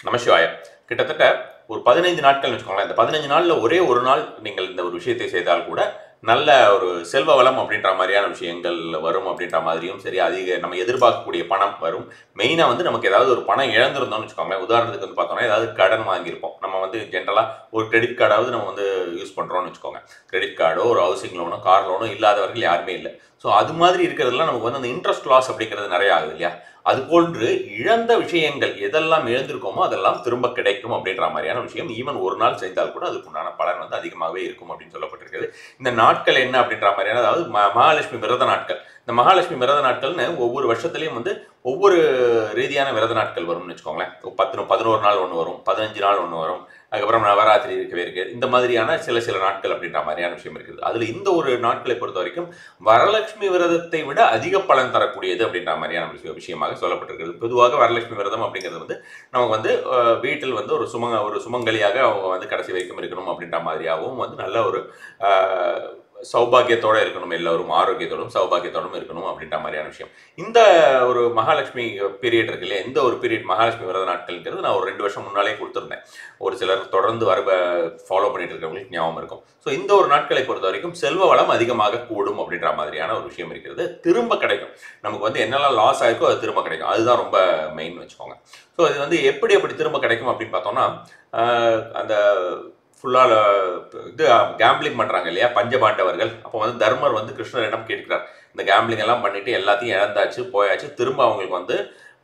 நமசிவாய கிட்டத்தட்ட ஒரு பதினைந்து நாட்கள்னு வச்சுக்கோங்களேன் இந்த பதினஞ்சு நாளில் ஒரே ஒரு நாள் நீங்கள் இந்த ஒரு விஷயத்தை செய்தால் கூட நல்ல ஒரு செல்வ வளம் அப்படின்ற மாதிரியான விஷயங்கள் வரும் அப்படின்ற மாதிரியும் சரி அதிக நம்ம எதிர்பார்க்கக்கூடிய பணம் வரும் மெயினாக வந்து நமக்கு ஏதாவது ஒரு பணம் இழந்திருந்தோம்னு வச்சுக்கோங்களேன் உதாரணத்துக்கு வந்து பார்த்தோம்னா ஏதாவது கடன் வாங்கியிருப்போம் நம்ம வந்து ஜென்ரலாக ஒரு கிரெடிட் கார்டாவது நம்ம வந்து யூஸ் பண்ணுறோம்னு வச்சுக்கோங்க கிரெடிட் கார்டோ ஒரு ஹவுசிங் லோனோ கார் லோனோ இல்லாதவர்கள் யாருமே இல்லை ஸோ அது மாதிரி இருக்கிறதுலாம் நமக்கு வந்து அந்த இன்ட்ரெஸ்ட் லாஸ் அப்படிங்கிறது நிறைய ஆகுது இல்லையா அது போன்று இழந்த விஷயங்கள் எதெல்லாம் இழந்திருக்கோமோ அதெல்லாம் திரும்ப கிடைக்கும் அப்படின்ற மாதிரியான விஷயம் ஈவன் ஒரு நாள் செய்தால் கூட அதுக்குண்டான பலன் வந்து அதிகமாகவே இருக்கும் அப்படின்னு சொல்லப்பட்டிருக்குது இந்த நாட்கள் என்ன அப்படின்ற மாதிரியான அதாவது ம- மகாலட்சுமி விரத நாட்கள் இந்த மகாலட்சுமி விரத நாட்கள்னு ஒவ்வொரு வருஷத்துலையும் வந்து ஒவ்வொரு ரீதியான விரத நாட்கள் வரும்னு வச்சுக்கோங்களேன் ஒரு பத்து பதினோரு நாள் ஒன்று வரும் பதினஞ்சு நாள் ஒன்று வரும் அதுக்கப்புறம் நவராத்திரி இருக்கவே இருக்கு இந்த மாதிரியான சில சில நாட்கள் அப்படின்ற மாதிரியான விஷயம் இருக்குது அதுல இந்த ஒரு நாட்களை பொறுத்த வரைக்கும் வரலட்சுமி விரதத்தை விட அதிக பலன் தரக்கூடியது அப்படின்ற மாதிரியான விஷயம் விஷயமாக சொல்லப்பட்டிருக்கிறது பொதுவாக வரலட்சுமி விரதம் அப்படிங்கிறது வந்து நமக்கு வந்து அஹ், வீட்டில் வந்து ஒரு சுமங்க ஒரு சுமங்கலியாக அவங்க வந்து கடைசி வரைக்கும் இருக்கணும் அப்படின்ற மாதிரியாகவும் வந்து நல்ல ஒரு அஹ், சௌபாகியத்தோட இருக்கணும் எல்லோரும் ஆரோக்கியத்தோடும் சௌபாகியத்தோடும் இருக்கணும் அப்படின்ற மாதிரியான விஷயம் இந்த ஒரு மகாலட்சுமி பீரியட் இருக்கு இல்லையா இந்த ஒரு பீரியட் மகாலட்சுமி விரத நாட்கள்ங்கிறது நான் ஒரு ரெண்டு வருஷம் முன்னாலே கொடுத்துருந்தேன் ஒரு சிலர் தொடர்ந்து வர ஃபாலோ பண்ணிட்டு இருக்கிறவங்களுக்கு ஞாபகம் இருக்கும் ஸோ இந்த ஒரு நாட்களை பொறுத்த வரைக்கும் செல்வ வளம் அதிகமாக கூடும் அப்படின்ற மாதிரியான ஒரு விஷயம் இருக்கிறது திரும்ப கிடைக்கும் நமக்கு வந்து என்னெல்லாம் லாஸ் ஆயிருக்கோ அது திரும்ப கிடைக்கும் அதுதான் ரொம்ப மெயின் வச்சுக்கோங்க ஸோ இது வந்து எப்படி எப்படி திரும்ப கிடைக்கும் அப்படின்னு பார்த்தோம்னா ஆஹ் அந்த ஃபுல்லாக இது கேம்பிளிங் பண்ணுறாங்க இல்லையா பஞ்சபாண்டவர்கள் அப்போ வந்து தர்மர் வந்து கிருஷ்ணரிடம் கேட்கிறார் இந்த கேம்பிளிங் எல்லாம் பண்ணிட்டு எல்லாத்தையும் இழந்தாச்சு போயாச்சு திரும்ப அவங்களுக்கு வந்து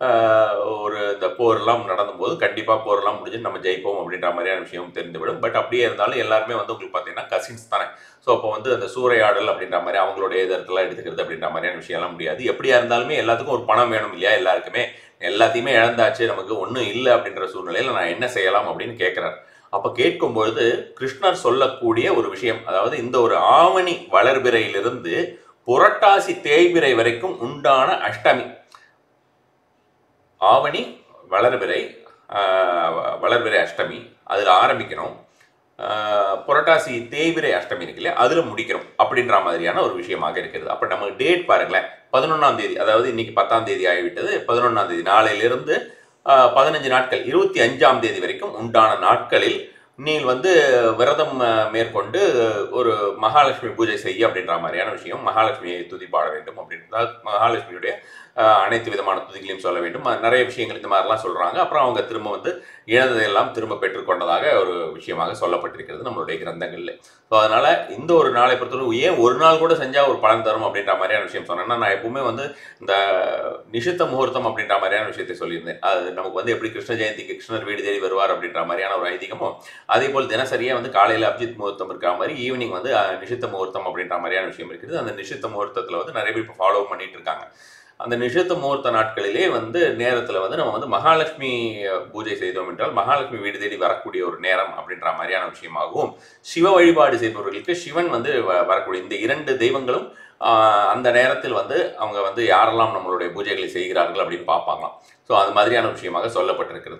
ஆஹ் ஒரு இந்த போர்லாம் நடந்தும்போது கண்டிப்பாக போர்லாம் முடிஞ்சு நம்ம ஜெயிப்போம் அப்படின்ற மாதிரியான விஷயம் தெரிந்துவிடும் பட் அப்படியே இருந்தாலும் எல்லாருமே வந்து உங்களுக்கு பார்த்தீங்கன்னா கசின்ஸ் தானே ஸோ அப்போ வந்து அந்த சூறையாடல் அப்படின்ற மாதிரி அவங்களுடைய இதெல்லாம் எடுத்துக்கிறது அப்படின்ற மாதிரியான விஷயம்லாம் முடியாது எப்படியா இருந்தாலுமே எல்லாத்துக்கும் ஒரு பணம் வேணும் இல்லையா எல்லாருக்குமே எல்லாத்தையுமே இழந்தாச்சு நமக்கு ஒன்றும் இல்லை அப்படின்ற சூழ்நிலையில் நான் என்ன செய்யலாம் அப்படின்னு கேட்குறாரு அப்போ கேட்கும்பொழுது கிருஷ்ணர் சொல்லக்கூடிய ஒரு விஷயம் அதாவது இந்த ஒரு ஆவணி வளர்பிறையிலிருந்து புரட்டாசி தேய்பிறை வரைக்கும் உண்டான அஷ்டமி ஆவணி வளர்பிறை ஆஹ், வளர்பிறை அஷ்டமி அதில் ஆரம்பிக்கணும் ஆஹ், புரட்டாசி தேய்பிறை அஷ்டமி இருக்கு இல்லையா அதில் முடிக்கிறோம் அப்படின்ற மாதிரியான ஒரு விஷயமாக இருக்கிறது அப்போ நம்ம டேட் பாருங்களேன் பதினொன்றாம் தேதி அதாவது இன்னைக்கு பத்தாம் தேதி ஆகிவிட்டது பதினொன்றாம் தேதி நாளையிலிருந்து ஆஹ், பதினஞ்சு நாட்கள் இருபத்தி அஞ்சாம் தேதி வரைக்கும் உண்டான நாட்களில் நீங்கள் வந்து விரதம் ஆஹ், மேற்கொண்டு ஒரு மகாலட்சுமி பூஜை செய்ய அப்படின்ற மாதிரியான விஷயம் மகாலட்சுமியை துதிப்பாட வேண்டும் அப்படின்றது மகாலட்சுமியுடைய ஆஹ், அனைத்து விதமான துதிகளையும் சொல்ல வேண்டும் அது நிறைய விஷயங்கள் இந்த மாதிரிலாம் சொல்றாங்க அப்புறம் அவங்க திரும்ப வந்து இழந்ததையெல்லாம் திரும்ப பெற்றுக்கொண்டதாக ஒரு விஷயமாக சொல்லப்பட்டிருக்கிறது நம்மளுடைய கிரந்தங்கள்ல ஸோ அதனால இந்த ஒரு நாளை பொறுத்தவரை ஏன் ஒரு நாள் கூட செஞ்சா ஒரு பலன் தரும் அப்படின்ற மாதிரியான விஷயம் சொன்னேன்னா நான் எப்பவுமே வந்து இந்த நிஷித்த முகூர்த்தம் அப்படின்ற மாதிரியான விஷயத்தை சொல்லியிருந்தேன் அது நமக்கு வந்து எப்படி கிருஷ்ண ஜெயந்திக்கு கிருஷ்ணர் வீடு தேடி வருவார் அப்படின்ற மாதிரியான ஒரு ஐதீகமோ அதே போல் தினசரியா வந்து காலையில் அபிஜித் முகூர்த்தம் இருக்கிற மாதிரி ஈவினிங் வந்து அஹ், நிஷித்த முகூர்த்தம் அப்படின்ற மாதிரியான விஷயம் இருக்குது அந்த நிஷித்த முகூர்த்தத்தில் வந்து நிறைய பேர் இப்போ ஃபாலோ பண்ணிட்டு இருக்காங்க அந்த நிஷித்த முகூர்த்த நாட்களிலே வந்து நேரத்தில் வந்து நம்ம வந்து மகாலட்சுமி பூஜை செய்தோம் என்றால் மகாலட்சுமி வீடு தேடி வரக்கூடிய ஒரு நேரம் அப்படின்ற மாதிரியான விஷயமாகவும் சிவ வழிபாடு செய்பவர்களுக்கு சிவன் வந்து வ- வரக்கூடிய இந்த இரண்டு தெய்வங்களும் ஆஹ், அந்த நேரத்தில் வந்து அவங்க வந்து யாரெல்லாம் நம்மளுடைய பூஜைகளை செய்கிறார்கள் அப்படின்னு பார்ப்பாங்களாம் ஸோ அது மாதிரியான விஷயமாக சொல்லப்பட்டிருக்கிறது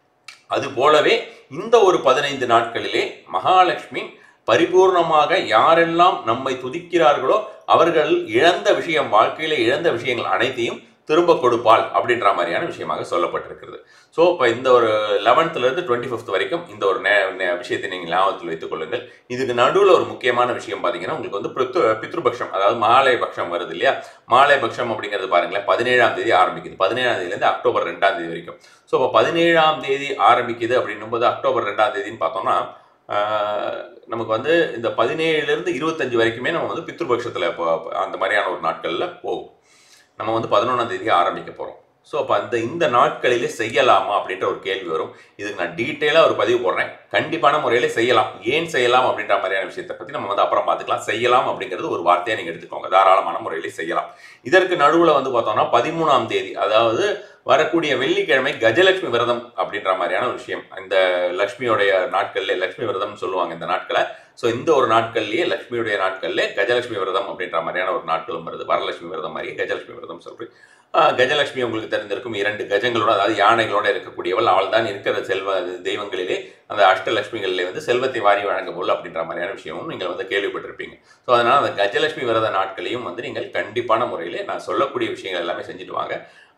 அது போலவே இந்த ஒரு பதினைந்து நாட்களிலே மகாலட்சுமி பரிபூர்ணமாக யாரெல்லாம் நம்மை துதிக்கிறார்களோ அவர்கள் இழந்த விஷயம் வாழ்க்கையில இழந்த விஷயங்கள் அனைத்தையும் திரும்ப கொடுப்பாள் அப்படின்ற மாதிரியான விஷயமாக சொல்லப்பட்டிருக்கிறது ஸோ இப்போ இந்த ஒரு 11th ல இருந்து டுவெண்ட்டி ஃபிஃப்த் வரைக்கும் இந்த ஒரு நே நே- விஷயத்தை நீங்கள் ஞாபகத்தில் வைத்துக் கொள்ளுங்கள் இதுக்கு நடுவில் ஒரு முக்கியமான விஷயம் பார்த்தீங்கன்னா உங்களுக்கு வந்து பித்ரு பித்ருபக்ஷம் அதாவது மாலை பக்ஷம் வருது இல்லையா மாலை பக்ஷம் அப்படிங்கிறது பாருங்களேன் பதினேழாம் தேதி ஆரம்பிக்குது பதினேழாம் தேதியிலேருந்து அக்டோபர் ரெண்டாம் தேதி வரைக்கும் ஸோ இப்போ பதினேழாம் தேதி ஆரம்பிக்குது அப்படின்னும் போது அக்டோபர் ரெண்டாம் தேதின்னு பார்த்தோம்னா ஆஹ், நமக்கு வந்து இந்த பதினேழுலேருந்து இருபத்தஞ்சு வரைக்குமே நம்ம வந்து பித்ருபக்ஷத்தில் இப்போ அந்த மாதிரியான ஒரு நாட்களில் போகும் நம்ம வந்து பதினொன்றாம் தேதி ஆரம்பிக்க போகிறோம் ஸோ அப்போ அந்த இந்த நாட்களிலே செய்யலாமா அப்படின்ற ஒரு கேள்வி வரும் இதுக்கு நான் டீட்டெயிலாக ஒரு பதிவு போடுறேன் கண்டிப்பான முறையில் செய்யலாம் ஏன் செய்யலாம் அப்படின்ற மாதிரியான விஷயத்தை பற்றி நம்ம வந்து அப்புறம் பார்த்துக்கலாம் செய்யலாம் அப்படிங்கிறது ஒரு வார்த்தையை நீங்கள் எடுத்துக்கோங்க தாராளமான முறையிலே செய்யலாம் இதற்கு நடுவில் வந்து பார்த்தோம்னா பதிமூணாம் தேதி அதாவது வரக்கூடிய வெள்ளிக்கிழமை கஜலட்சுமி விரதம் அப்படின்ற மாதிரியான ஒரு விஷயம் இந்த லக்ஷ்மியோடைய நாட்கள்ல லக்ஷ்மி விரதம்னு சொல்லுவாங்க இந்த நாட்களை ஸோ இந்த ஒரு நாட்கள்லயே லக்ஷ்மியுடைய நாட்கள்ல கஜலட்சுமி விரதம் அப்படின்ற மாதிரியான ஒரு நாட்களும் வருது வரலட்சுமி விரதம் மாதிரியே கஜலட்சுமி விரதம் சொல்றேன் ஆஹ் கஜலட்சுமி உங்களுக்கு தெரிந்திருக்கும் இரண்டு கஜங்களோட அதாவது யானைகளோட இருக்கக்கூடியவள் அவள் தான் இருக்கிற செல்வ தெய்வங்களிலே அந்த அஷ்டலட்சுமிகளிலே வந்து செல்வத்தை வாரி வழங்க போல் அப்படின்ற மாதிரியான விஷயமும் நீங்கள் வந்து கேள்விப்பட்டிருப்பீங்க ஸோ அதனால் அந்த கஜலட்சுமி விரத நாட்களையும் வந்து நீங்கள் கண்டிப்பான முறையில் நான் சொல்லக்கூடிய விஷயங்கள் எல்லாமே செஞ்சுட்டு வாங்க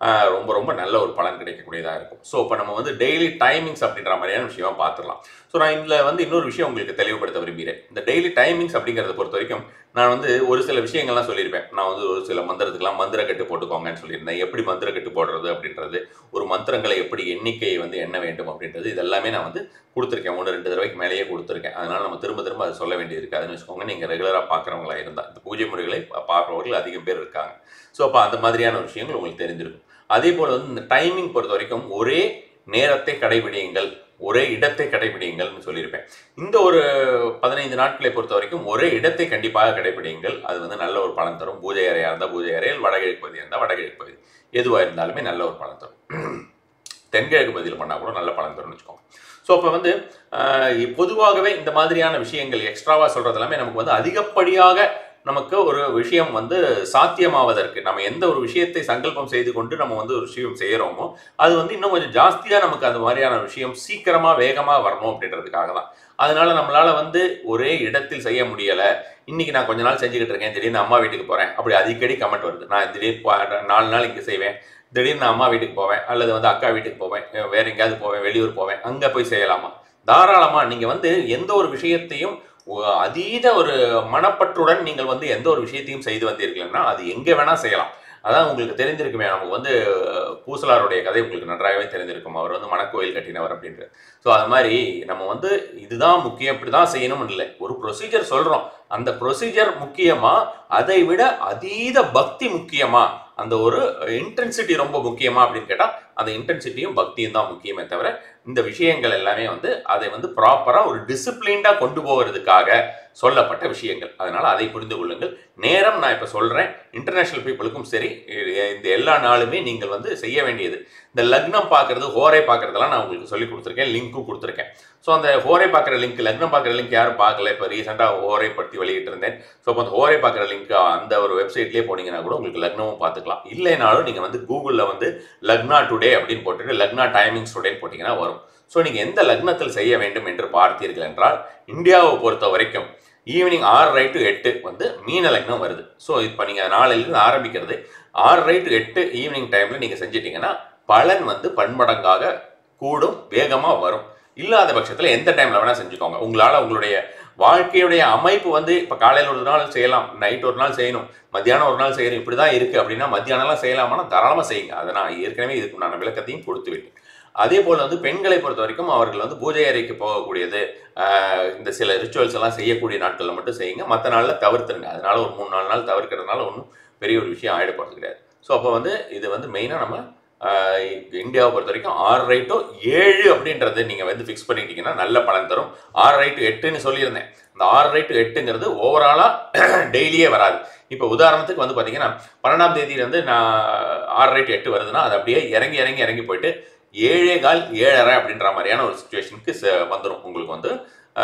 ஆஹ், ரொம்ப ரொம்ப நல்ல ஒரு பலன் கிடைக்கக்கூடியதாக இருக்கும் ஸோ இப்போ நம்ம வந்து டெய்லி டைமிங்ஸ் அப்படின்ற மாதிரியான விஷயமா பார்த்துடலாம் ஸோ நான் இதில் வந்து இன்னொரு விஷயம் உங்களுக்கு தெளிவுபடுத்த விரும்புகிறேன் இந்த டெய்லி டைமிங்ஸ் அப்படிங்கிறத பொறுத்த வரைக்கும் நான் வந்து ஒரு சில விஷயங்கள்லாம் சொல்லியிருப்பேன் நான் வந்து ஒரு சில மந்திரத்துக்கெல்லாம் மந்திர கட்டு போட்டுக்கோங்கன்னு சொல்லியிருந்தேன் எப்படி மந்திர கட்டு போடுறது அப்படின்றது ஒரு மந்திரங்களை எப்படி எண்ணிக்கையை வந்து எண்ண வேண்டும் அப்படின்றது இதெல்லாமே நான் வந்து கொடுத்துருக்கேன் ஒன்று ரெண்டு தடவைக்கு மேலேயே கொடுத்துருக்கேன் அதனால நம்ம திரும்ப திரும்ப அதை சொல்ல வேண்டியது இருக்காதுன்னு வச்சுக்கோங்க நீங்கள் ரெகுலராக பார்க்குறவங்களா இருந்தால் இந்த பூஜை முறைகளை பா- பார்க்குறவர்கள் அதிகம் பேர் இருக்காங்க ஸோ அப்போ அந்த மாதிரியான விஷயங்கள் உங்களுக்கு தெரிஞ்சிருக்கும் அதே போல் வந்து இந்த டைமிங் பொறுத்த வரைக்கும் ஒரே நேரத்தை கடைபிடியுங்கள் ஒரே இடத்தை கடைபிடியுங்கள்னு சொல்லியிருப்பேன் இந்த ஒரு பதினைந்து நாட்களை பொறுத்த வரைக்கும் ஒரே இடத்தை கண்டிப்பாக கடைபிடியுங்கள் அது வந்து நல்ல ஒரு பலன் தரும் பூஜை அறையாக இருந்தால் பூஜை அறையில் வடகிழக்கு பகுதியாக இருந்தால் வடகிழக்கு பகுதி எதுவாக இருந்தாலுமே நல்ல ஒரு பலன் தரும் தென்கிழக்கு பகுதியில் பண்ணால் கூட நல்ல பலன் தரும்னு வச்சுக்கோங்க ஸோ அப்போ வந்து ஆஹ், பொதுவாகவே இந்த மாதிரியான விஷயங்கள் எக்ஸ்ட்ராவாக சொல்கிறது எல்லாமே நமக்கு வந்து அதிகப்படியாக நமக்கு ஒரு விஷயம் வந்து சாத்தியமாவதற்கு நம்ம எந்த ஒரு விஷயத்தை சங்கல்பம் செய்து கொண்டு நம்ம வந்து ஒரு விஷயம் செய்கிறோமோ அது வந்து இன்னும் கொஞ்சம் ஜாஸ்தியாக நமக்கு அந்த மாதிரியான விஷயம் சீக்கிரமாக வேகமாக வரணும் அப்படின்றதுக்காக தான் அதனால நம்மளால வந்து ஒரே இடத்தில் செய்ய முடியலை இன்னைக்கு நான் கொஞ்ச நாள் செஞ்சுக்கிட்டு இருக்கேன் திடீர்னு அம்மா வீட்டுக்கு போகிறேன் அப்படி அடிக்கடி கமெண்ட் வருது நான் திடீர்னு பா- நாலு நாள் இங்கே செய்வேன் திடீர்னு நான் அம்மா வீட்டுக்கு போவேன் அல்லது வந்து அக்கா வீட்டுக்கு போவேன் வேற எங்கேயாவது போவேன் வெளியூர் போவேன் அங்கே போய் செய்யலாமா தாராளமாக நீங்கள் வந்து எந்த ஒரு விஷயத்தையும் ஒ- அதீத ஒரு மனப்பற்றுடன் நீங்கள் வந்து எந்த ஒரு விஷயத்தையும் செய்து வந்தீர்கள்னா அது எங்கே வேணால் செய்யலாம் அதான் உங்களுக்கு தெரிஞ்சிருக்குமே நமக்கு வந்து அஹ், பூசலாருடைய கதை உங்களுக்கு நன்றாகவே தெரிஞ்சிருக்கும் அவர் வந்து மணக்கோயில் கட்டினவர் அப்படின்ட்டு ஸோ அது மாதிரி நம்ம வந்து இதுதான் முக்கியம் இப்படி தான் செய்யணும்னு இல்லை ஒரு ப்ரொசீஜர் சொல்கிறோம் அந்த ப்ரொசீஜர் முக்கியமா அதை விட அதீத பக்தி முக்கியமா அந்த ஒரு இன்டென்சிட்டி ரொம்ப முக்கியமா அப்படின்னு கேட்டால் அந்த இன்டென்சிட்டியும் பக்தியும் தான் முக்கியமே தவிர இந்த விஷயங்கள் எல்லாமே வந்து அதை வந்து ப்ராப்பராக ஒரு டிசிப்ளின்டாக கொண்டு போகிறதுக்காக சொல்லப்பட்ட விஷயங்கள் அதனால அதை புரிந்து கொள்ளுங்கள் நேரம் நான் இப்போ சொல்கிறேன் இன்டர்நேஷ்னல் பீப்புளுக்கும் சரி இ- இந்த எல்லா நாளுமே நீங்கள் வந்து செய்ய வேண்டியது இந்த லக்னம் பார்க்கறது ஹோரை பார்க்கறதெல்லாம் நான் உங்களுக்கு சொல்லி கொடுத்துருக்கேன் லிங்க்கும் கொடுத்துருக்கேன் ஸோ அந்த ஹோரை பார்க்குற லிங்க் லக்னம் பார்க்குற லிங்க் யாரும் பார்க்கல இப்போ ரீசெண்டாக ஹோரை பற்றி வெளியிட்டு இருந்தேன் ஸோ அப்போ அந்த ஹோரை பார்க்குற லிங்க் அந்த ஒரு வெப்சைட்லேயே போனீங்கன்னா கூட உங்களுக்கு லக்னமும் பார்த்துக்கலாம் இல்லைனாலும் நீங்கள் வந்து கூகுளில் வந்து லக்னா டுடே அப்படின்னு போட்டுட்டு லக்னா டைமிங்ஸ் டுடேன்னு போட்டிங்கன்னா வரும் ஸோ நீங்கள் எந்த லக்னத்தில் செய்ய வேண்டும் என்று பார்த்தீர்கள் என்றால் இந்தியாவை பொறுத்த வரைக்கும் ஈவினிங் ஆறு டு எட்டு வந்து மீன லக்னம் வருது ஸோ இப்போ நீங்கள் நாளையிலிருந்து ஆரம்பிக்கிறது ஆறு டு எட்டு ஈவினிங் டைமில் நீங்கள் செஞ்சிட்டிங்கன்னா பலன் வந்து பன்மடங்காக கூடும் வேகமாக வரும் இல்லாத பட்சத்தில் எந்த டைமில் வேணால் செஞ்சுக்கோங்க உங்களால் உங்களுடைய வாழ்க்கையுடைய அமைப்பு வந்து இப்போ காலையில் ஒரு நாள் செய்யலாம் நைட் ஒரு நாள் செய்யணும் மத்தியானம் ஒரு நாள் செய்யணும் இப்படி தான் இருக்குது அப்படின்னா மத்தியானம்லாம் செய்யலாமான்னா தாராளமாக செய்யுங்க அதை நான் ஏற்கனவே இதுக்கு நான் விளக்கத்தையும் கொடுத்து விட்டேன் அதே போல் வந்து பெண்களை பொறுத்த வரைக்கும் அவர்கள் வந்து பூஜை அறைக்கு போகக்கூடியது ஆஹ், இந்த சில ரிச்சுவல்ஸ் எல்லாம் செய்யக்கூடிய நாட்களில் மட்டும் செய்யுங்க மற்ற நாளில் தவிர்த்துருங்க அதனால ஒரு மூணு நாலு நாள் தவிர்க்கிறதுனால ஒன்றும் பெரிய ஒரு விஷயம் ஆகிட போகிறது கிடையாது ஸோ அப்போ வந்து இது வந்து மெயினாக நம்ம ஆஹ், இந்தியாவை பொறுத்த வரைக்கும் ஆறு டு ஏழு அப்படின்றத நீங்கள் வந்து ஃபிக்ஸ் பண்ணிட்டீங்கன்னா நல்ல பலன் தரும் ஆறு டு எட்டுன்னு சொல்லியிருந்தேன் இந்த ஆறு டு எட்டுங்கிறது ஓவராலாக டெய்லியே வராது இப்போ உதாரணத்துக்கு வந்து பார்த்தீங்கன்னா பன்னெண்டாம் தேதியிலேருந்து நான் ஆறு டு எட்டு வருதுன்னா அது அப்படியே இறங்கி இறங்கி இறங்கி போயிட்டு ஏழே கால் ஏழரை அப்படின்ற மாதிரியான ஒரு சுச்சுவேஷனுக்கு வந்துடும் உங்களுக்கு வந்து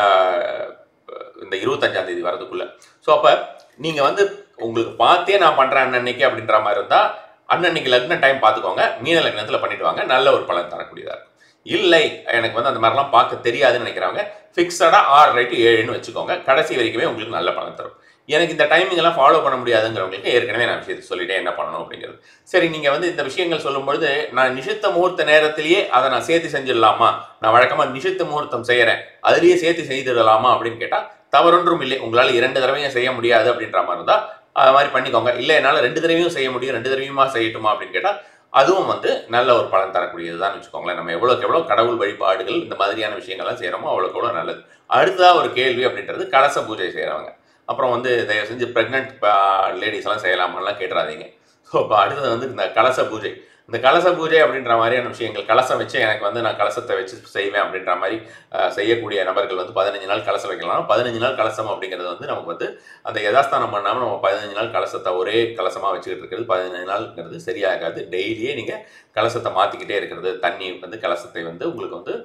ஆஹ், இந்த இருபத்தஞ்சாம் தேதி வரதுக்குள்ள ஸோ அப்போ நீங்கள் வந்து உங்களுக்கு பார்த்தே நான் பண்ணுறேன் அன்னைக்கு அப்படின்ற மாதிரி இருந்தால் அன்னன்னைக்கு லக்ன டைம் பார்த்துக்கோங்க மீன லக்னத்தில் பண்ணிட்டு வாங்க நல்ல ஒரு பலன் தரக்கூடியதாக இருக்கும் இல்லை எனக்கு வந்து அந்த மாதிரிலாம் பார்க்க தெரியாதுன்னு நினைக்கிறவங்க ஃபிக்ஸடாக ஆறு ரைட்டு ஏழுன்னு வச்சுக்கோங்க கடைசி வரைக்குமே உங்களுக்கு நல்ல பலன் தரும் எனக்கு இந்த டைமிங் எல்லாம் ஃபாலோ பண்ண முடியாதுங்கிறவங்களுக்கு ஏற்கனவே நான் விஷயத்தை சொல்லிட்டேன் என்ன பண்ணணும் அப்படிங்கிறது சரி நீங்கள் வந்து இந்த விஷயங்கள் சொல்லும்பொழுது நான் நிஷித்த முகூர்த்த நேரத்திலேயே அதை நான் சேர்த்து செஞ்சிடலாமா நான் வழக்கமாக நிஷித்த முகூர்த்தம் செய்கிறேன் அதுலேயே சேர்த்து செய்திடலாமா அப்படின்னு கேட்டால் தவறொன்றும் இல்லை உங்களால் இரண்டு தடவையும் செய்ய முடியாது அப்படின்ற மாதிரி இருந்தால் அது மாதிரி பண்ணிக்கோங்க இல்லை என்னால் ரெண்டு தடவையும் செய்ய முடியும் ரெண்டு தடவையுமா செய்யட்டுமா அப்படின்னு கேட்டால் அதுவும் வந்து நல்ல ஒரு பலன் தரக்கூடியது தான் வச்சுக்கோங்களேன் நம்ம எவ்வளோக்கு எவ்வளோ கடவுள் வழிபாடுகள் இந்த மாதிரியான விஷயங்கள்லாம் செய்கிறோமோ அவ்வளோக்கு எவ்வளோ நல்லது அடுத்ததாக ஒரு கேள்வி அப்படின்றது கலச பூஜை செய்கிறவங்க அப்புறம் வந்து தயவு செஞ்சு ப்ரெக்னென்ட் லேடிஸ் எல்லாம் செய்யலாமான்லாம் கேட்டுறாதீங்க ஸோ இப்போ அடுத்தது வந்து இந்த கலச பூஜை இந்த கலச பூஜை அப்படின்ற மாதிரியான விஷயங்கள் கலசம் வச்சு எனக்கு வந்து நான் கலசத்தை வச்சு செய்வேன் அப்படின்ற மாதிரி அஹ், செய்யக்கூடிய நபர்கள் வந்து பதினஞ்சு நாள் கலசம் வைக்கலாம் பதினஞ்சு நாள் கலசம் அப்படிங்கிறது வந்து நமக்கு வந்து அந்த யதாஸ்தானம் பண்ணாமல் நம்ம பதினஞ்சு நாள் கலசத்தை ஒரே கலசமாக வச்சுக்கிட்டு இருக்கிறது பதினஞ்சு நாள்ங்கிறது சரியாகாது டெய்லியே நீங்கள் கலசத்தை மாற்றிக்கிட்டே இருக்கிறது தண்ணி வந்து கலசத்தை வந்து உங்களுக்கு வந்து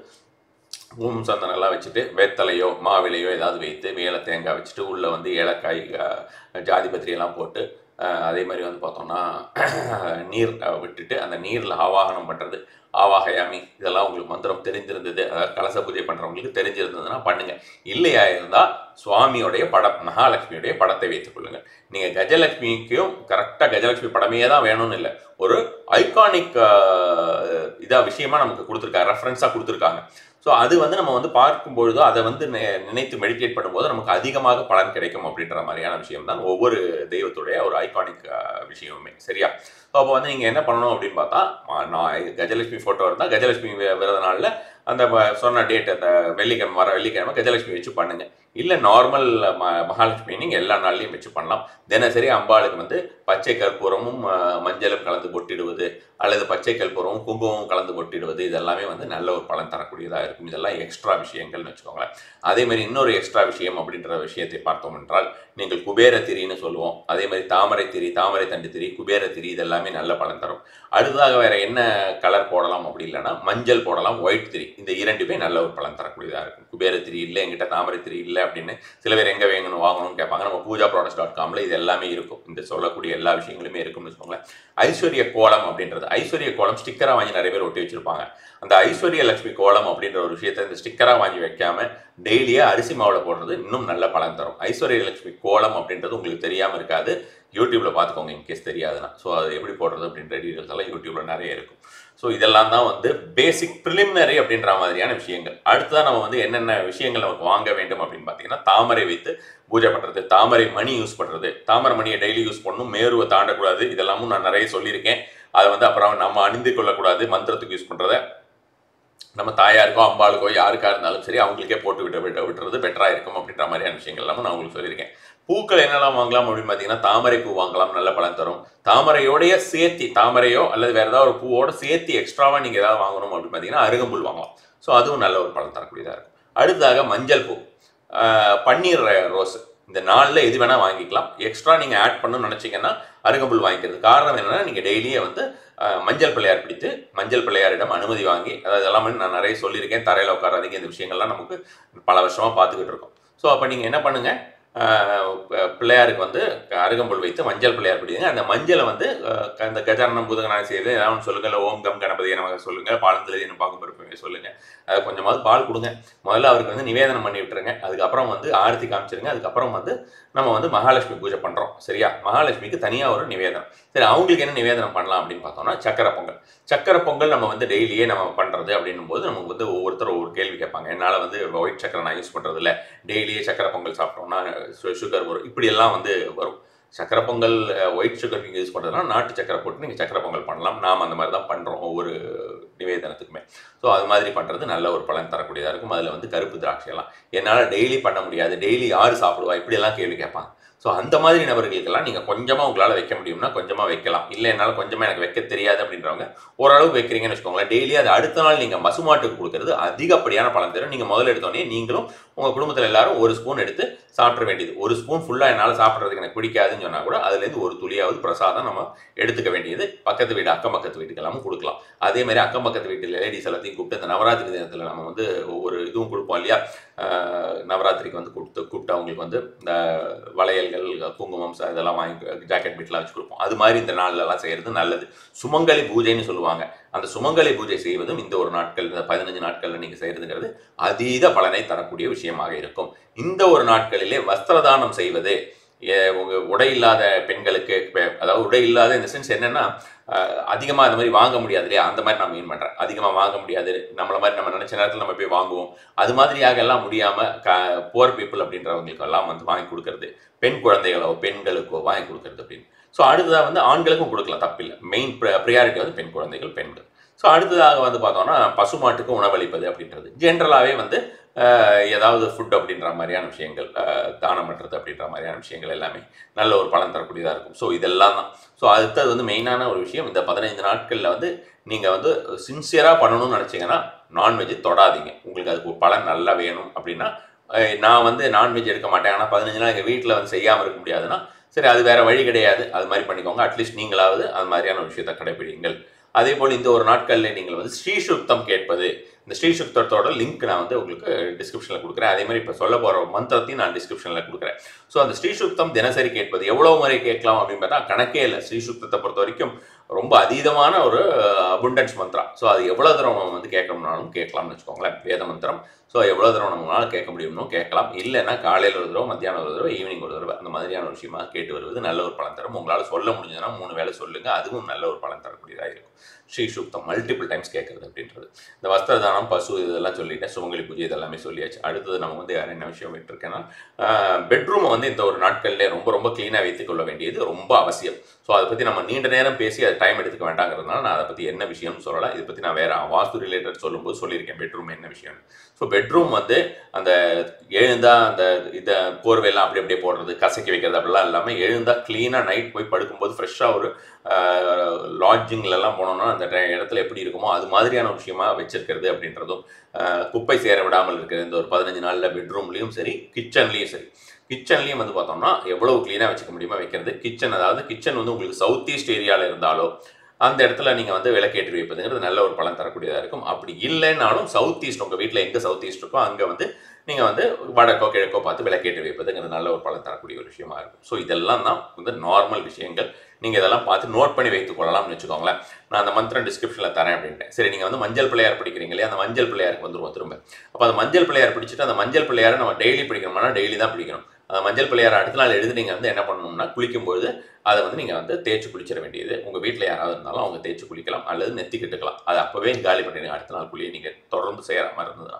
ஊம் சந்தனம்லாம் வச்சுட்டு வெத்தலையோ மாவிலையோ ஏதாவது வைத்து மேலே தேங்காய் வச்சுட்டு உள்ளே வந்து ஏலக்காய் அஹ், ஜாதி பத்திரி எல்லாம் போட்டு அஹ் அதே மாதிரி வந்து பார்த்தோம்னா நீர் அஹ், விட்டுட்டு அந்த நீரில் ஆவாகனம் பண்ணுறது ஆவாகயாமி இதெல்லாம் உங்களுக்கு மந்திரம் தெரிஞ்சிருந்தது அதாவது கலச பூஜை பண்ணுறவங்களுக்கு தெரிஞ்சிருந்ததுன்னா பண்ணுங்க இல்லையா இருந்தால் சுவாமியோடைய படம் மகாலட்சுமியுடைய படத்தை வைத்துக் கொள்ளுங்கள் நீங்கள் கஜலட்சுமிக்கும் கரெக்டாக கஜலட்சுமி படமே தான் வேணும்னு இல்லை ஒரு ஐகானிக் இதாக விஷயமா நமக்கு கொடுத்துருக்காங்க ரெஃபரன்ஸாக கொடுத்துருக்காங்க ஸோ அது வந்து நம்ம வந்து பார்க்கும்பொழுதோ அதை வந்து நி- நினைத்து மெடிடேட் பண்ணும்போது நமக்கு அதிகமாக பலன் கிடைக்கும் அப்படின்ற மாதிரியான விஷயம் தான் ஒவ்வொரு தெய்வத்துடைய ஒரு ஐகானிக் விஷயமுமே சரியா ஸோ அப்போ வந்து நீங்கள் என்ன பண்ணணும் அப்படின்னு பார்த்தா ம- நான் கஜலட்சுமி ஃபோட்டோ இருந்தால் கஜலட்சுமி வி- விரத நாளில் அந்த ம- சொன்ன டேட் அந்த வெள்ளிக்கிழமை வர வெள்ளிக்கிழமை கஜலட்சுமி வச்சு பண்ணுங்க இல்லை நார்மல் ம மகாலட்சுமி நீங்கள் எல்லா நாள்லையும் வச்சு பண்ணலாம் தினசரி அம்பாளுக்கு வந்து பச்சை கற்பூரமும் அஹ், மஞ்சளும் கலந்து பொட்டிடுவது அல்லது பச்சை கற்பூரமும் குங்குமமும் கலந்து பொட்டிடுவது இதெல்லாமே வந்து நல்ல ஒரு பலன் தரக்கூடியதாக இருக்கும் இதெல்லாம் எக்ஸ்ட்ரா விஷயங்கள்னு வச்சுக்கோங்களேன் அதே மாதிரி இன்னொரு எக்ஸ்ட்ரா விஷயம் அப்படின்ற விஷயத்தை பார்த்தோம் என்றால் நீங்கள் குபேர திரின்னு சொல்லுவோம் அதே மாதிரி தாமரை திரி தாமரை தண்டு திரி குபேர திரி இதெல்லாமே நல்ல பலன் தரும் அடுத்ததாக வேற என்ன கலர் போடலாம் அப்படி இல்லைன்னா மஞ்சள் போடலாம் ஒயிட் திரி இந்த இரண்டுமே நல்ல ஒரு பலன் தரக்கூடியதாக இருக்கும் குபேர திரி இல்லை எங்கிட்ட தாமரை திரி இல்லை அப்படின்னு சில பேர் எங்கே வேங்கணும் வாங்கணும்னு கேட்பாங்க நம்ம பூஜா ப்ராடக்ட்ஸ் டாட் காமில் இது எல்லாமே இருக்கும் இந்த சொல்லக்கூடிய எல்லா விஷயங்களுமே இருக்கும்னு வச்சுக்கோங்களேன் ஐஸ்வர்ய கோலம் அப்படின்றது ஐஸ்வர்ய கோலம் ஸ்டிக்கராக வாங்கி நிறைய பேர் ஒட்டி வச்சிருப்பாங்க அந்த ஐஸ்வர்ய லட்சுமி கோலம் அப்படின்ற ஒரு விஷயத்தை இந்த ஸ்டிக்கராக வாங்கி வைக்காம டெய்லியே அரிசி மாவில் போடுறது இன்னும் நல்ல பலன் தரும் ஐஸ்வர்ய லட்சுமி கோலம் அப்படின்றது உங்களுக்கு தெரியாமல் இருக்காது யூடியூப்ல பார்த்துக்கோங்க இன்கேஸ் தெரியாதுன்னா ஸோ அது எப்படி போடுறது அப்படின்ற டீட்டெயில்ஸ் எல்லாம் யூடியூப்ல நிறைய இருக்கும் ஸோ இதெல்லாம் தான் வந்து பேசிக் ப்ரிலிமினரி அப்படின்ற மாதிரியான விஷயங்கள் அடுத்ததான் நம்ம வந்து என்னென்ன விஷயங்கள் நமக்கு வாங்க வேண்டும் அப்படின்னு பார்த்தீங்கன்னா தாமரை வைத்து பூஜை பண்ணுறது தாமரை மணி யூஸ் பண்ணுறது தாமரை மணியை டெய்லி யூஸ் பண்ணணும் மேருவை தாண்டக்கூடாது இதெல்லாமும் நான் நிறைய சொல்லியிருக்கேன் அதை வந்து அப்புறம் நம்ம அணிந்து கொள்ளக்கூடாது மந்திரத்துக்கு யூஸ் பண்ணுறத நம்ம தாயாருக்கோ அம்பாளுக்கோ யாருக்கா இருந்தாலும் சரி அவங்களுக்கே போட்டு விட்டு விட்டு விட்டுறது பெட்டராக இருக்கும் அப்படின்ற மாதிரியான விஷயங்கள் எல்லாமே நான் உங்களுக்கு சொல்லியிருக்கேன் பூக்கள் என்னெல்லாம் வாங்கலாம் அப்படின்னு பார்த்தீங்கன்னா தாமரை பூ வாங்கலாம் நல்ல பலன் தரும் தாமரையோடைய சேர்த்தி தாமரையோ அல்லது வேற ஏதாவது ஒரு பூவோட சேர்த்தி எக்ஸ்ட்ராவா நீங்க ஏதாவது வாங்கணும் அப்படின்னு பார்த்தீங்கன்னா அருகம்புல் வாங்கலாம் ஸோ அதுவும் நல்ல ஒரு பலன் தரக்கூடியதாக இருக்கும் அடுத்ததாக மஞ்சள் பூ ஆஹ் பன்னீர் ரோஸ் இந்த நாளில் எது வேணால் வாங்கிக்கலாம் எக்ஸ்ட்ரா நீங்கள் ஆட் பண்ணணும்னு நினச்சிங்கன்னா அருகம்புல் வாங்கிக்கிறது காரணம் என்னன்னா நீங்கள் டெய்லியே வந்து ஆஹ் மஞ்சள் பிள்ளையார் பிடித்து மஞ்சள் பிள்ளையாரிடம் அனுமதி வாங்கி அதாவது எல்லாமே நான் நிறைய சொல்லியிருக்கேன் தரையில் உட்காராதீங்க இந்த விஷயங்கள்லாம் நமக்கு பல வருஷமாக பார்த்துக்கிட்டு இருக்கோம் ஸோ அப்போ நீங்கள் என்ன பண்ணுங்கள் பிள்ளையாருக்கு வந்து அருகம்புல் வைத்து மஞ்சள் பிள்ளையார் பிடிங்க அந்த மஞ்சளை வந்து ஆஹ் அந்த கஜாரணம் பூதகநாத செய்து ஏதாவது ஒன்று சொல்லுங்க இல்லை ஓம் கம் கணபதியை நமக்கு சொல்லுங்க பாலத்தில் என்ன பார்க்க பிறப்பமே சொல்லுங்க அதை கொஞ்சமாவது பால் கொடுங்க முதல்ல அவருக்கு வந்து நிவேதனம் பண்ணி விட்டுருங்க அதுக்கப்புறம் வந்து ஆரத்தி காமிச்சிருங்க அதுக்கப்புறம் வந்து நம்ம வந்து மகாலட்சுமி பூஜை பண்ணுறோம் சரியா மகாலட்சுமிக்கு தனியாக ஒரு நிவேதனம் சரி அவங்களுக்கு என்ன நிவேதனம் பண்ணலாம் அப்படின்னு பார்த்தோம்னா சக்கரை பொங்கல் சக்கரை பொங்கல் நம்ம வந்து டெய்லியே நம்ம பண்ணுறது அப்படின்னும் போது நமக்கு வந்து ஒவ்வொருத்தர் ஒவ்வொரு கேள்வி கேட்பாங்க என்னால் வந்து ஒயிட் சக்கரை நான் யூஸ் பண்ணுறது இல்லை டெய்லியே சக்கரை பொங்கல் சாப்பிட்டோம்னா சுகர் வரும் இப்படியெல்லாம் வந்து வரும் சக்கரை பொங்கல் ஒயிட் சுகர் நீங்கள் யூஸ் பண்ணுறதுனா நாட்டு சக்கரை போட்டு நீங்கள் சக்கரை பொங்கல் பண்ணலாம் நாம் அந்த மாதிரி தான் பண்ணுறோம் ஒவ்வொரு நிவேதனத்துக்குமே ஸோ அது மாதிரி பண்ணுறது நல்ல ஒரு பலன் தரக்கூடியதாக இருக்கும் அதில் வந்து கருப்பு திராட்சையெல்லாம் என்னால் டெய்லி பண்ண முடியாது டெய்லி யார் சாப்பிடுவா இப்படியெல்லாம் கேள்வி கேட்பாங்க ஸோ அந்த மாதிரி நபர்களுக்கெல்லாம் நீங்கள் கொஞ்சமாக உங்களால் வைக்க முடியும்னா கொஞ்சமாக வைக்கலாம் இல்லை என்னால் கொஞ்சமாக எனக்கு வைக்க தெரியாது அப்படின்றவங்க ஓரளவு வைக்கிறீங்கன்னு வச்சுக்கோங்களேன் டெய்லி அது அடுத்த நாள் நீங்கள் பசுமாட்டுக்கு கொடுக்கறது அதிகப்படியான பலன் தரும் நீங்கள் முதல்ல எடுத்தோடனே நீங்களும் உங்கள் குடும்பத்தில் எல்லாரும் ஒரு ஸ்பூன் எடுத்து சாப்பிட வேண்டியது ஒரு ஸ்பூன் ஃபுல்லாக என்னால் சாப்பிட்றதுக்கு எனக்கு பிடிக்காதுன்னு சொன்னால் கூட அதுலேருந்து ஒரு துளியாவது பிரசாதம் நம்ம எடுத்துக்க வேண்டியது பக்கத்து வீடு அக்கம் பக்கத்து வீட்டுக்கு எல்லாமும் கொடுக்கலாம் அதே மாதிரி அக்கம் பக்கத்து வீட்டில் லேடிஸ் எல்லாத்தையும் கூப்பிட்டு இந்த நவராத்திரி தினத்தில் நம்ம வந்து ஒவ்வொரு இதுவும் கொடுப்போம் இல்லையா ஆஹ் நவராத்திரிக்கு வந்து கொடுத்து கூப்பிட்டு அவங்களுக்கு வந்து இந்த வளையல்கள் குங்குமம் ச- இதெல்லாம் வாங்கி ஜாக்கெட் பிட்லாம் வச்சு கொடுப்போம் அது மாதிரி இந்த நாள்லலாம் செய்கிறது நல்லது சுமங்கலி பூஜைன்னு சொல்லுவாங்க அந்த சுமங்கலி பூஜை செய்வதும் இந்த ஒரு நாட்கள் இந்த பதினஞ்சு நாட்களில் நீங்கள் செய்கிறதுங்கிறது அதீத பலனை தரக்கூடிய விஷயமாக இருக்கும் இந்த ஒரு நாட்களிலே வஸ்திரதானம் செய்வது ஏ- உங்க உடை இல்லாத பெண்களுக்கு இப்ப- அதாவது உடை இல்லாத இந்த சென்ஸ் என்னன்னா அதிகமாக அந்த மாதிரி வாங்க முடியாது இல்லையா அந்த மாதிரி நான் மீன் பண்ணுறேன் அதிகமாக வாங்க முடியாது நம்மள மாதிரி நம்ம நினச்ச நேரத்தில் நம்ம போய் வாங்குவோம் அது மாதிரியாக எல்லாம் முடியாமல் க புவர் பீப்புள் அப்படின்றவங்களுக்கு எல்லாம் வந்து வாங்கி கொடுக்கறது பெண் குழந்தைகளோ பெண்களுக்கோ வாங்கி கொடுக்கறது அப்படின்னு ஸோ அடுத்ததாக வந்து ஆண்களுக்கும் கொடுக்கலாம் தப்பில்லை மெயின் ப்ரியாரிட்டி வந்து பெண் குழந்தைகள் பெண்கள் ஸோ அடுத்ததாக வந்து பார்த்தோம்னா பசுமாட்டுக்கு உணவளிப்பது அப்படின்றது ஜென்ரலாகவே வந்து ஆஹ், ஏதாவது ஃபுட் அப்படின்ற மாதிரியான விஷயங்கள் ஆஹ், தானம் பண்ணுறது அப்படின்ற மாதிரியான விஷயங்கள் எல்லாமே நல்ல ஒரு பலன் தரக்கூடியதாக இருக்கும் ஸோ இதெல்லாம் தான் ஸோ அடுத்தது வந்து மெயினான ஒரு விஷயம் இந்த பதினைந்து நாட்களில் வந்து நீங்கள் வந்து சின்சியராக பண்ணணும்னு நினச்சிங்கன்னா நான்வெஜ் தொடாதீங்க உங்களுக்கு அதுக்கு ஒரு பலன் நல்லா வேணும் அப்படின்னா அஹ், நான் வந்து நான்வெஜ் எடுக்க மாட்டேன் ஆனால் பதினஞ்சு நாள் எங்கள் வீட்டில் வந்து செய்யாமல் இருக்க முடியாதுன்னா சரி அது வேற வழி கிடையாது அது மாதிரி பண்ணிக்கோங்க அட்லீஸ்ட் நீங்களாவது அது மாதிரியான ஒரு விஷயத்தை கடைபிடிங்கள் அதே போல் இந்த ஒரு நாட்களில் நீங்கள் வந்து ஸ்ரீசுக்தம் கேட்பது இந்த ஸ்ரீ சுக்தத்தோட லிங்க் நான் வந்து உங்களுக்கு டிஸ்கிரிப்ஷனில் கொடுக்குறேன் அதே மாதிரி இப்போ சொல்ல போகிற மந்திரத்தையும் நான் டிஸ்கிரிப்ஷனில் கொடுக்குறேன் ஸோ அந்த ஸ்ரீ சுக்தம் தினசரி கேட்பது எவ்வளோ முறை கேட்கலாம் அப்படின்னு பார்த்தா கணக்கே இல்லை ஸ்ரீ சுக்தத்தை பொறுத்த வரைக்கும் ரொம்ப அதீதமான ஒரு அபுண்டன்ஸ் மந்திரம் ஸோ அது எவ்வளோ தூரம் நம்ம வந்து கேட்கணும்னாலும் கேட்கலாம்னு வச்சுக்கோங்களேன் வேத மந்திரம் ஸோ எவ்வளோ தூரம் நம்மளால கேட்க முடியுமோ கேட்கலாம் இல்லைன்னா காலையில் ஒரு தடவை மத்தியானம் ஒரு தடவை ஈவினிங் ஒரு தடவை அந்த மாதிரியான ஒரு விஷயமா கேட்டு வருவது நல்ல ஒரு பலன் தரும் உங்களால் சொல்ல முடிஞ்சதுன்னா மூணு வேளை சொல்லுங்கள் அதுவும் நல்ல ஒரு பலன் தரக்கூடியதாக இருக்கும் ஸ்ரீ சுக்தம் மல்டிபிள் டைம்ஸ் கேட்கறது அப்படின்றது இந்த வஸ்திரதானம் பசு இதெல்லாம் சொல்லிட்டேன் சுமங்கலி பூஜை இதெல்லாமே சொல்லியாச்சு அடுத்தது நம்ம வந்து வேறு என்ன விஷயம் விட்டுருக்கேன்னா பெட்ரூமை வந்து இந்த ஒரு நாட்களிலே ரொம்ப ரொம்ப க்ளீனாக வைத்துக்கொள்ள வேண்டியது ரொம்ப அவசியம் ஸோ அதை பற்றி நம்ம நீண்ட நேரம் பேசி அது டைம் எடுத்துக்க வேண்டாங்கிறதுனால நான் அதை பற்றி என்ன விஷயம்னு சொல்லலாம் இதை பற்றி நான் வேறு வாஸ்து ரிலேட்டட் சொல்லும்போது சொல்லியிருக்கேன் பெட்ரூம் என்ன விஷயம் ஸோ பெட்ரூம் வந்து அந்த எழுந்தா அந்த இதை போர்வையெல்லாம் அப்படி அப்படியே போடுறது கசக்கி வைக்கிறது அப்படிலாம் இல்லாமல் எழுந்தா க்ளீனாக நைட் போய் படுக்கும்போது ஃப்ரெஷ்ஷாக ஒரு லாட்ஜிங்லலாம் போனோம்னா அந்த இடத்துல எப்படி இருக்குமோ அது மாதிரியான ஒரு விஷயமா வச்சிருக்கிறது அப்படின்றதும் குப்பை சேர விடாமல் இருக்கிறது இந்த ஒரு பதினஞ்சு நாளில் பெட்ரூம்லேயும் சரி கிச்சன்லேயும் சரி கிச்சன்லேயும் வந்து பார்த்தோம்னா எவ்வளவு க்ளீனாக வச்சுக்க முடியுமோ வைக்கிறது கிச்சன் அதாவது கிச்சன் வந்து உங்களுக்கு சவுத் ஈஸ்ட் ஏரியாவில் இருந்தாலோ அந்த இடத்துல நீங்கள் வந்து விளக்கேற்றி வைப்பதுங்கிறது நல்ல ஒரு பலன் தரக்கூடியதாக இருக்கும் அப்படி இல்லைன்னாலும் சவுத் ஈஸ்ட் உங்கள் வீட்டில் எங்கே சவுத் ஈஸ்ட் இருக்கோ அங்கே வந்து நீங்கள் வந்து வடக்கோ கிழக்கோ பார்த்து விளக்கேற்றி வைப்பதுங்கிறது நல்ல ஒரு பலன் தரக்கூடிய ஒரு விஷயமா இருக்கும் ஸோ இதெல்லாம் தான் வந்து நார்மல் விஷயங்கள் நீங்கள் இதெல்லாம் பார்த்து நோட் பண்ணி வைத்துக் கொள்ளலாம்னு வச்சுக்கோங்களேன் நான் அந்த மந்திரம் டிஸ்கிரிப்ஷனில் தரேன் அப்படின்ட்டு சரி நீங்கள் வந்து மஞ்சள் பிள்ளையார் படிக்கிறீங்க இல்லையா அந்த மஞ்சள் பிள்ளையாருக்கு வந்துருவோம் திரும்ப அப்போ அந்த மஞ்சள் பிள்ளையார் பிடிச்சிட்டு அந்த மஞ்சள் பிள்ளையாரை நம்ம டெய்லி பிடிக்கணும்னா டெய்லி தான் பிடிக்கணும் அந்த மஞ்சள் பிள்ளையார் அடுத்த நாள் எழுதி நீங்கள் வந்து என்ன பண்ணணும்னா குளிக்கும்போது அதை வந்து நீங்கள் வந்து தேய்ச்சி குளிச்சிட வேண்டியது உங்கள் வீட்டில் யாராவது இருந்தாலும் அவங்க தேய்ச்சி குளிக்கலாம் அல்லது நெத்தி கட்டுக்கலாம் அது அப்போவே காலி பண்ணிடுங்க அடுத்த நாள் குளியை நீங்கள் தொடர்ந்து செய்கிற மாதிரி இருந்ததுன்னா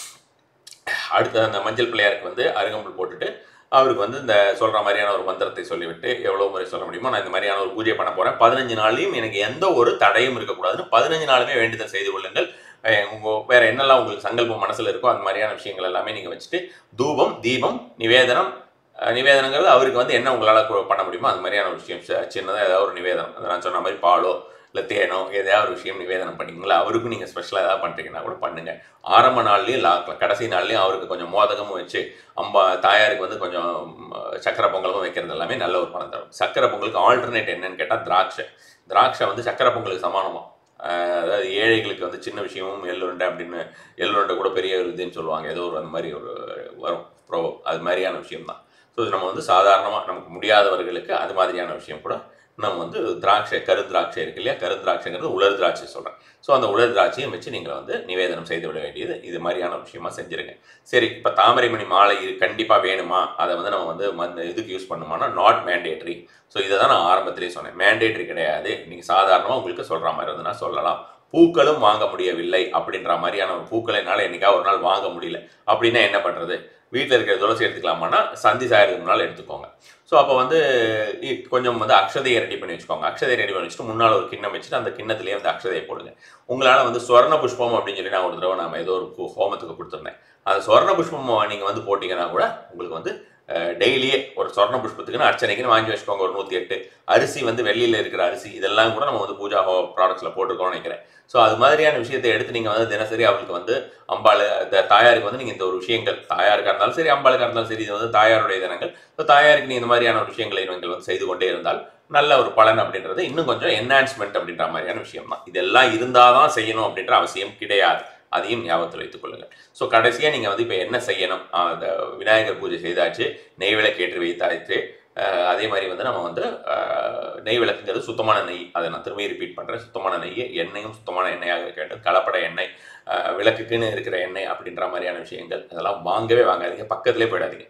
அடுத்த அந்த மஞ்சள் பிள்ளையாருக்கு வந்து அருகம்புல் போட்டுட்டு அவருக்கு வந்து இந்த சொல்கிற மாதிரியான ஒரு மந்திரத்தை சொல்லிவிட்டு எவ்வளோ முறை சொல்ல முடியுமோ நான் இந்த மாதிரியான ஒரு பூஜை பண்ண போகிறேன் பதினஞ்சு நாளையும் எனக்கு எந்த ஒரு தடையும் இருக்கக்கூடாதுன்னு பதினஞ்சு நாளுமே வேண்டுதல் செய்து கொள்ளுங்கள் உங்கள் வேறு என்னெல்லாம் உங்களுக்கு சங்கல்பம் மனசில் இருக்கோ அந்த மாதிரியான விஷயங்கள் எல்லாமே நீங்கள் வச்சுட்டு தூபம் தீபம் நிவேதனம் நிவேதனங்கிறது அவருக்கு வந்து என்ன உங்களால் பண்ண முடியுமோ அந்த மாதிரியான ஒரு விஷயம் சின்னதாக ஏதாவது ஒரு நிவேதனம் அதை நான் சொன்ன மாதிரி பாலோ இல்லை தேனோ எதையாவது ஒரு விஷயம் நிவேதனம் பண்ணிங்களா அவருக்கும் நீங்கள் ஸ்பெஷலாக ஏதாவது பண்ணுறீங்கன்னா கூட பண்ணுங்கள் ஆரம்ப நாள்லேயும் லா கடைசி நாள்லேயும் அவருக்கு கொஞ்சம் மோதகமும் வச்சு அம்பா தாயாருக்கு வந்து கொஞ்சம் சக்கரை பொங்கலும் வைக்கிறது எல்லாமே நல்ல ஒரு பணம் தரும் சக்கரை பொங்கலுக்கு ஆல்டர்னேட் என்னன்னு கேட்டால் திராட்சை திராட்சை வந்து சக்கரை பொங்கலுக்கு சமானமாக அதாவது ஏழைகளுக்கு வந்து சின்ன விஷயமும் எள்ளுருண்டை அப்படின்னு எள்ளுருண்டை கூட பெரிய ஒரு இதுன்னு சொல்லுவாங்க ஏதோ ஒரு அந்த மாதிரி ஒரு வரும் ப்ரோ அது மாதிரியான விஷயம் தான் ஸோ இது நம்ம வந்து சாதாரணமாக நமக்கு முடியாதவர்களுக்கு அது மாதிரியான விஷயம் கூட நம்ம வந்து திராட்சை கருந்திராட்சை இருக்கு இல்லையா கருந்திராட்சைங்கிறது உலர் திராட்சை சொல்கிறேன் ஸோ அந்த உலர் திராட்சையும் வச்சு நீங்கள் வந்து நிவேதனம் செய்து விட வேண்டியது இது மாதிரியான விஷயமா செஞ்சுருங்க சரி இப்போ தாமரைமணி மாலை இது கண்டிப்பாக வேணுமா அதை வந்து நம்ம வந்து மந்த இதுக்கு யூஸ் பண்ணுமானா நாட் மேண்டேட்ரி ஸோ இதை தான் நான் ஆரம்பத்திலேயே சொன்னேன் மேண்டேட்ரி கிடையாது நீங்கள் சாதாரணமாக உங்களுக்கு சொல்கிற மாதிரி இருந்ததுன்னா சொல்லலாம் பூக்களும் வாங்க முடியவில்லை அப்படின்ற மாதிரியான ஒரு பூக்களை என்னால் என்னைக்கா ஒரு நாள் வாங்க முடியல அப்படின்னா என்ன பண்ணுறது வீட்டில் இருக்கிற துளசி எடுத்துக்கலாமான்னா சந்தி சாயறதுக்கு முன்னால் எடுத்துக்கோங்க ஸோ அப்போ வந்து கொஞ்சம் வந்து அக்ஷதையை ரெடி பண்ணி வச்சுக்கோங்க அக்ஷதையை ரெடி பண்ணி வச்சுட்டு முன்னால் ஒரு கிண்ணம் வச்சுட்டு அந்த கிண்ணத்துலேயே வந்து அக்ஷதையை போடுங்க உங்களால் வந்து ஸ்வர்ண புஷ்பம் அப்படின்னு சொல்லி நான் ஒரு தடவை நம்ம ஏதோ ஒரு ஹோமத்துக்கு கொடுத்துருந்தேன் அந்த ஸ்வர்ண புஷ்பம் நீங்கள் வந்து போட்டிங்கன்னா கூட உங்களுக்கு வந்து டெய்லியே ஒரு சொர்ண புஷ்பத்துக்குன்னு அர்ச்சனைக்குன்னு வாங்கி வச்சுக்கோங்க ஒரு நூற்றி எட்டு அரிசி வந்து வெளியில் இருக்கிற அரிசி இதெல்லாம் கூட நம்ம வந்து பூஜா ப்ராடக்ட்ஸில் போட்டிருக்கோம்னு நினைக்கிறேன் ஸோ அது மாதிரியான விஷயத்தை எடுத்து நீங்கள் வந்து தினசரி அவளுக்கு வந்து அம்பாள் இந்த தாயாருக்கு வந்து நீங்கள் இந்த ஒரு விஷயங்கள் தாயாருக்காக இருந்தாலும் சரி அம்பாளுக்காக இருந்தாலும் சரி இது வந்து தாயாருடைய தினங்கள் ஸோ தாயாருக்கு நீங்கள் இந்த மாதிரியான ஒரு விஷயங்களை நீங்கள் வந்து செய்து கொண்டே இருந்தால் நல்ல ஒரு பலன் அப்படின்றது இன்னும் கொஞ்சம் என்ஹான்ஸ்மெண்ட் அப்படின்ற மாதிரியான விஷயம் தான் இதெல்லாம் இருந்தால் தான் செய்யணும் அப்படின்ற அவசியம் கிடையாது அதையும் ஞாபகத்தில் வைத்துக் கொள்ளுங்கள் ஸோ கடைசியாக நீங்கள் வந்து இப்போ என்ன செய்யணும் அந்த விநாயகர் பூஜை செய்தாச்சு நெய் விளக்கேற்றி வைத்தாச்சு அதே மாதிரி வந்து நம்ம வந்து நெய் விளக்குங்கிறது சுத்தமான நெய் அதை நான் திரும்பி ரிப்பீட் பண்ணுறேன் சுத்தமான நெய் எண்ணெயும் சுத்தமான எண்ணெயாக இருக்க வேண்டும் கலப்பட எண்ணெய் விளக்குக்குன்னு இருக்கிற எண்ணெய் அப்படின்ற மாதிரியான விஷயங்கள் அதெல்லாம் வாங்கவே வாங்காதீங்க பக்கத்துலேயே போயிடாதீங்க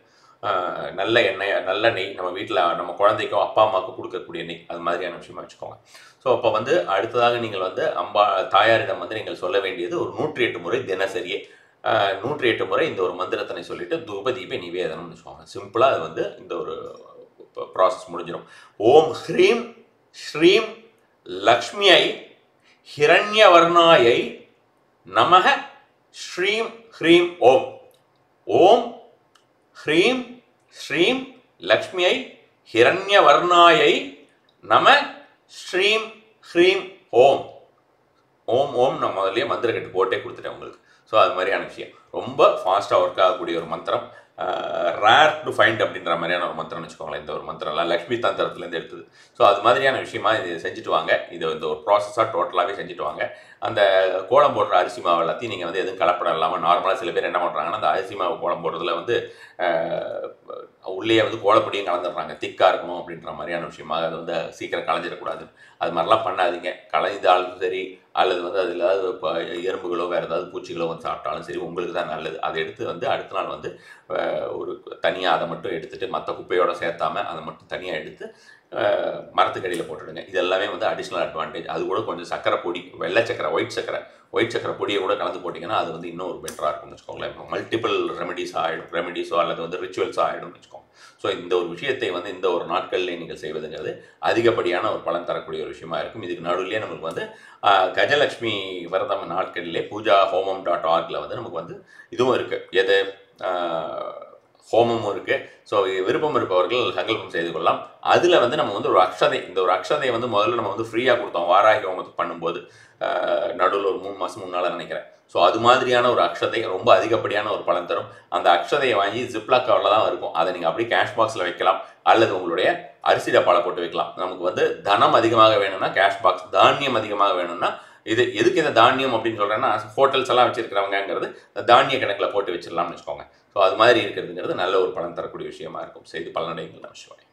நல்ல எண்ணெய் நல்ல நெய் நம்ம வீட்டில் நம்ம குழந்தைக்கோ அப்பா அம்மாவுக்கு கொடுக்கக்கூடிய நெய் அது மாதிரியான விஷயமா வச்சுக்கோங்க ஸோ அப்போ வந்து அடுத்ததாக நீங்கள் வந்து அம்பா தாயாரிடம் வந்து நீங்கள் சொல்ல வேண்டியது ஒரு நூற்றி எட்டு முறை தினசரியே நூற்றி எட்டு முறை இந்த ஒரு மந்திரத்தனை சொல்லிட்டு தூப தீப நிவேதனம்னு வச்சுக்கோங்க சிம்பிளாக அது வந்து இந்த ஒரு ப்ராசஸ் முடிஞ்சிடும் ஓம் ஹ்ரீம் ஸ்ரீம் லக்ஷ்மியை ஹிரண்யவர்ணாயை நமக ஸ்ரீம் ஹ்ரீம் ஓம் ஓம் ஹ்ரீம் ஸ்ரீம் லக்ஷ்மியை ஹிரண்யவர்ணாயை நம ஸ்ரீம் ஹ்ரீம் ஓம் ஓம் ஓம் நான் முதல்லயே மந்திர கட்டு போட்டே கொடுத்துட்டேன் உங்களுக்கு ஸோ அது மாதிரியான விஷயம் ரொம்ப ஃபாஸ்ட்டாக ஒர்க் ஆகக்கூடிய ஒரு மந்திரம் ரேர் டு ஃபைண்ட் அப்படின்ற மாதிரியான ஒரு மந்திரம்னு வச்சுக்கோங்களேன் இந்த ஒரு மந்திரம்லாம் லக்ஷ்மி தந்திரத்துலேருந்து எடுத்தது ஸோ அது மாதிரியான விஷயமா இது செஞ்சுட்டு வாங்க இது இந்த ஒரு ப்ராசஸாக டோட்டலாகவே செஞ்சுட்டு வாங்க அந்த கோலம் போடுற அரிசி மாவு எல்லாத்தையும் நீங்கள் வந்து எதுவும் கலப்படம் இல்லாமல் நார்மலாக சில பேர் என்ன பண்ணுறாங்கன்னா அந்த அரிசி மாவு கோலம் போடுறதுல வந்து அஹ், உள்ளே வந்து கோலப்பொடியும் கலந்துடுறாங்க திக்காக இருக்கணும் அப்படின்ற மாதிரியான விஷயமா அது வந்து சீக்கிரம் கலைஞ்சிடக்கூடாது அது மாதிரிலாம் பண்ணாதீங்க கலைந்தாலும் சரி அல்லது வந்து அதில் ஏதாவது இப்போ எறும்புகளோ வேறு ஏதாவது பூச்சிகளோ வந்து சாப்பிட்டாலும் சரி உங்களுக்கு தான் நல்லது அதை எடுத்து வந்து அடுத்த நாள் வந்து அஹ், ஒரு தனியாக அதை மட்டும் எடுத்துட்டு மற்ற குப்பையோட சேர்த்தாம அதை மட்டும் தனியாக எடுத்து அஹ், மரத்துக்கடியில் போட்டுடுங்க இது எல்லாமே வந்து அடிஷ்னல் அட்வான்டேஜ் அது கூட கொஞ்சம் சக்கரை பொடி வெள்ளை சக்கரை ஒயிட் சக்கரை ஒயிட் சக்கரை பொடியை கூட கலந்து போட்டிங்கன்னா அது வந்து இன்னும் ஒரு பெட்டராக இருக்கும்னு வச்சுக்கோங்களேன் மல்டிபிள் ரெமெடிஸ் ஆகிடும் ரெமெடிஸோ அல்லது வந்து ரிச்சுவல்ஸோ ஆகிடும்னு வச்சுக்கோங்க ஸோ இந்த ஒரு விஷயத்தை வந்து இந்த ஒரு நாட்களில் நீங்கள் செய்வதுங்கிறது அதிகப்படியான ஒரு பலன் தரக்கூடிய ஒரு விஷயமா இருக்கும் இதுக்கு நடுவிலே நமக்கு வந்து ஆஹ், கஜலட்சுமி விரதம் நாட்களிலே பூஜா ஹோமம் டாட் ஆர்கில் வந்து நமக்கு வந்து இதுவும் இருக்குது எது ஆஹ், ஹோமமும் இருக்குது ஸோ விருப்பம் இருப்பவர்கள் சங்கல்பம் செய்து கொள்ளலாம் அதில் வந்து நம்ம வந்து ஒரு அக்ஷதை இந்த ஒரு அக்ஷதையை வந்து முதல்ல நம்ம வந்து ஃப்ரீயாக கொடுத்தோம் வாராகி ஹோமத்துக்கு பண்ணும்போது நடுவில் ஒரு மூணு மாதம் முன்னால் நினைக்கிறேன் ஸோ அது மாதிரியான ஒரு அக்ஷதை ரொம்ப அதிகப்படியான ஒரு பலன் தரும் அந்த அக்ஷதையை வாங்கி ஜிப்லாக் கவரில் தான் இருக்கும் அதை நீங்கள் அப்படியே கேஷ் பாக்ஸில் வைக்கலாம் அல்லது உங்களுடைய அரிசி டப்பாவில் போட்டு வைக்கலாம் நமக்கு வந்து தனம் அதிகமாக வேணும்னா கேஷ் பாக்ஸ் தானியம் அதிகமாக வேணும்னா இது எதுக்கு இந்த தானியம் அப்படின்னு சொல்கிறேன்னா ஹோட்டல்ஸ் எல்லாம் வச்சிருக்கிறவங்கங்கிறது தானிய கணக்கில் போட்டு வச்சிடலாம்னு வச்சுக்கோங்க ஸோ அது மாதிரி இருக்கிறதுங்கிறது நல்ல ஒரு பலன் தரக்கூடிய விஷயமா இருக்கும் செய்து பலனடைங்கள் நமச்சிவாய்